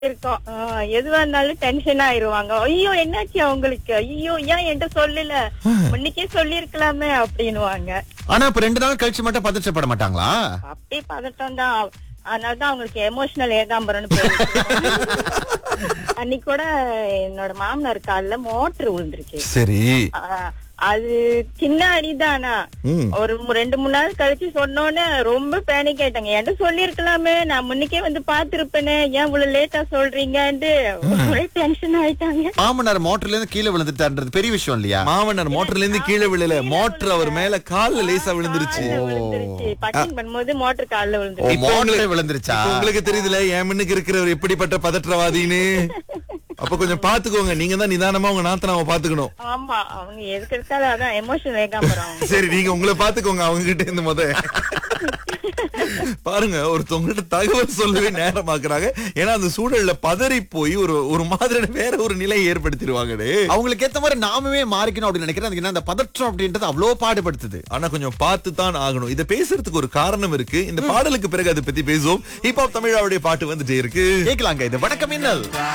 இருக்கோம் ஆ, எதுவா இருந்தாலும் டென்ஷன் ஆயிருவாங்க ஐயோ என்னாச்சு அவங்களுக்கு ஐயோ ஏன் என்கிட்ட சொல்லல முன்னைக்கே சொல்லிருக்கலாமே அப்படின்னுவாங்க ஆனா இப்ப ரெண்டு நாள் கழிச்சு மட்டும் பதற்றப்பட மாட்டாங்களா அப்படியே பதட்டம் தான் அதனாலதான் அவங்களுக்கு எமோஷனல் ஏகாம்பரம்னு பேரு அன்னைக்கு கூட என்னோட மாமனார் கால்ல மோட்டர் விழுந்துருச்சு சரி ஆ, அது சின்ன அடிதானா ம். ஒரு மு- ரெண்டு மூணு நாள் கழிச்சு சொன்னோன்னே ரொம்ப பேனிக் ஆயிட்டாங்க என்கிட்ட சொல்லிருக்கலாமே நான் முன்னுக்கே வந்து பாத்துருப்பேனே ஏன் இவ்வளவு லேட்டா சொல்றீங்கன்ட்டு ஒரே டென்ஷன் ஆயிட்டாங்க மாமனார் மோட்டர்ல இருந்து கீழே விழுந்துட்டான்றது பெரிய விஷயம் இல்லையா மாமனார் மோட்டர்ல இருந்து கீழே விழல மோட்டர் அவர் மேல கால்ல லேசா விழுந்துருச்சு கால்ல விழுந்துருச்சு பக்கிங் பண்ணும்போது மோட்டர் கால்ல ஓ விழுந்துருச்சு இப்போ மோட்டர் உங்களுக்கு- விழுந்துருச்சா இப்போ உங்களுக்கு தெரியுதுல என் முன்னுக்கு இருக்கிறவர் எப்படிப்பட்ட பதற்றவாதின்னு அப்ப கொஞ்சம் பாத்துக்கோங்க நீங்க தான் நிதானமா உங்க நாத்தனாவை பாத்துக்கணும் ஆமா அவங்க எதுக்கு எடுத்தாலும் அதான் எமோஷனல் ஏகாம்பரம் சரி நீங்க உங்களை பாத்துக்கோங்க அவங்க கிட்ட இருந்து முத பாருங்க ஒருத்தவங்ககிட்ட தகவல் சொல்லவே நேரமாக்குறாங்க ஏன்னா அந்த சூழல்ல பதறி போய் ஒரு ஒரு மாதிரி வேற ஒரு நிலையை ஏற்படுத்திடுவாங்கடே அவங்களுக்கு ஏத்த மாதிரி நாமுமே மாறிக்கணும் அப்படின்னு நினைக்கிறேன் அதுக்கு என்ன அந்த பதற்றம் அப்படின்றது அவ்வளவு பாடுபடுத்துது ஆனா கொஞ்சம் பார்த்து தான் ஆகணும் இதை பேசுறதுக்கு ஒரு காரணம் இருக்கு இந்த பாடலுக்கு பிறகு அதை பத்தி பேசுவோம் ஹிப்ஹாப் தமிழாவுடைய பாட்டு வந்துட்டே இருக்கு கேட்கலாங்க இது வணக்கம் மின்னல்